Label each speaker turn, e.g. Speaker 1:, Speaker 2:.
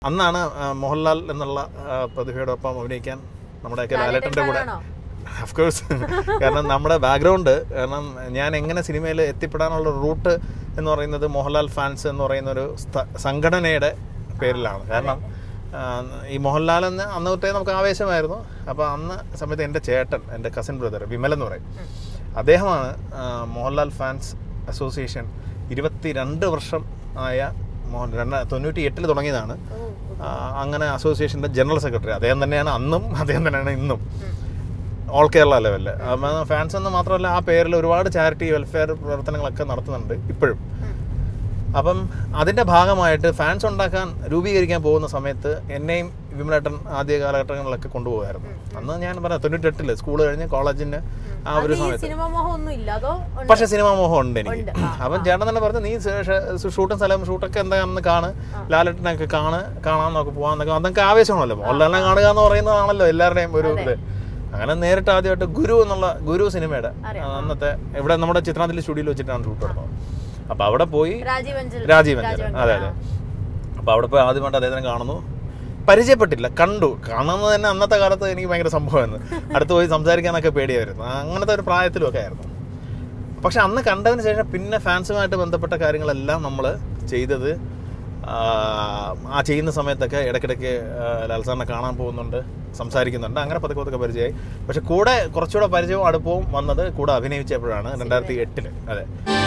Speaker 1: അന്നാണ് ആ, മോഹൻലാൽ എന്നുള്ള ആ, പ്രതിഭയോടൊപ്പം അഭിനയിക്കാൻ നമ്മുടെയൊക്കെ ലാലേട്ടൻ്റെ കൂടെ
Speaker 2: ആണോ?
Speaker 1: അഫ്കോഴ്സ് കാരണം നമ്മുടെ ബാക്ക്ഗ്രൗണ്ട് കാരണം ഞാൻ എങ്ങനെ സിനിമയിൽ എത്തിപ്പെടാനുള്ള റൂട്ട് എന്ന് പറയുന്നത് മോഹൻലാൽ ഫാൻസ് എന്ന് പറയുന്ന ഒരു സ്ഥ- സംഘടനയുടെ പേരിലാണ് കാരണം ആ, ഈ മോഹൻലാൽ എന്ന് അന്ന് തൊട്ടേ നമുക്ക് ആവേശമായിരുന്നു അപ്പോൾ അന്ന് സമയത്ത് എൻ്റെ ചേട്ടൻ എൻ്റെ കസിൻ ബ്രദർ വിമൽ എന്ന് പറയും അദ്ദേഹമാണ് ആ, മോഹൻലാൽ ഫാൻസ് അസോസിയേഷൻ ഇരുപത്തി രണ്ട് വർഷം ആയ മോഹൻ രണ്ട് തൊണ്ണൂറ്റി എട്ടിൽ തുടങ്ങിയതാണ്
Speaker 2: ഓ,
Speaker 1: ആ, അങ്ങനെ അസോസിയേഷൻ്റെ ജനറൽ സെക്രട്ടറി അദ്ദേഹം തന്നെയാണ് അന്നും അദ്ദേഹം തന്നെയാണ് ഇന്നും ഓൾ കേരള ലെവലിൽ ഫാൻസ് എന്ന് മാത്രമല്ല ആ പേരിൽ ഒരുപാട് ചാരിറ്റി വെൽഫെയർ പ്രവർത്തനങ്ങളൊക്കെ നടത്തുന്നുണ്ട് ഇപ്പോഴും അപ്പം അതിൻ്റെ ഭാഗമായിട്ട് ഫാൻസ് ഉണ്ടാക്കാൻ രൂപീകരിക്കാൻ പോകുന്ന സമയത്ത് എന്നെയും വിമലേട്ടൻ ആദ്യ കാലഘട്ടങ്ങളിലൊക്കെ കൊണ്ടുപോകായിരുന്നു അന്ന് ഞാൻ പറയാം തൊണ്ണൂറ്റെട്ടില് സ്കൂൾ കഴിഞ്ഞ് കോളേജിന് ആ
Speaker 2: അത്
Speaker 1: ഒരു
Speaker 2: ഈ
Speaker 1: സമയത്ത്
Speaker 2: സിനിമ മോഹം ഒന്നും ഇല്ല അതോ ഉണ്ട്?
Speaker 1: പക്ഷെ സിനിമാ മോഹം ഉണ്ട് എനിക്ക്
Speaker 2: ഉണ്ട്. ആ,
Speaker 1: അപ്പം ചേട്ടൻ തന്നെ പറഞ്ഞു നീ ഷൂട്ടും സ്ഥലം ഷൂട്ടൊക്കെ എന്താണെന്ന് കാണ് ലാലട്ടനൊക്കെ കാണ് കാണാന്നൊക്കെ പോകാന്നൊക്കെ അതൊക്കെ ആവേശമാണല്ലോ മോഹൻലാലിനെ കാണുക എന്ന് പറയുന്നതാണല്ലോ എല്ലാവരുടെയും ഒരു ഇത് അങ്ങനെ നേരിട്ട് ആദ്യമായിട്ട് ഗുരു എന്നുള്ള ഗുരു സിനിമയുടെ
Speaker 2: അറിയാം.
Speaker 1: ആ, അന്നത്തെ ഇവിടെ നമ്മുടെ ചിത്രാഞ്ജലി സ്റ്റുഡിയോയിൽ വെച്ചിട്ടാണ് ഷൂട്ട് നടന്നത് അപ്പോൾ അവിടെ പോയി
Speaker 2: രാജീവ് അഞ്ചൽ
Speaker 1: രാജീവ് അഞ്ചൽ അതെ അതെ അപ്പോൾ അവിടെ പോയി ആദ്യമായിട്ട് അദ്ദേഹത്തിനെ കാണുന്നു പരിചയപ്പെട്ടില്ല കണ്ടു കാണുന്നത് തന്നെ അന്നത്തെ കാലത്ത് എനിക്ക് ഭയങ്കര സംഭവമായിരുന്നു അടുത്ത് പോയി സംസാരിക്കാനൊക്കെ പേടിയായിരുന്നു അങ്ങനത്തെ ഒരു പ്രായത്തിലുമൊക്കെ ആയിരുന്നു പക്ഷെ അന്ന് കണ്ടതിന് ശേഷം പിന്നെ ഫാൻസുമായിട്ട് ബന്ധപ്പെട്ട കാര്യങ്ങളെല്ലാം നമ്മൾ ചെയ്തത് ആ, ആ ചെയ്യുന്ന സമയത്തൊക്കെ ഇടയ്ക്കിടയ്ക്ക് ആ, ലാൽ സാറിനെ കാണാൻ പോകുന്നുണ്ട് സംസാരിക്കുന്നുണ്ട് അങ്ങനെ പതുക്കെ പതുക്കെ പരിചയമായി പക്ഷെ കൂടെ കുറച്ചുകൂടെ പരിചയവും അടുപ്പവും വന്നത് കൂടെ അഭിനയിച്ചപ്പോഴാണ് രണ്ടായിരത്തി എട്ടില് അതെ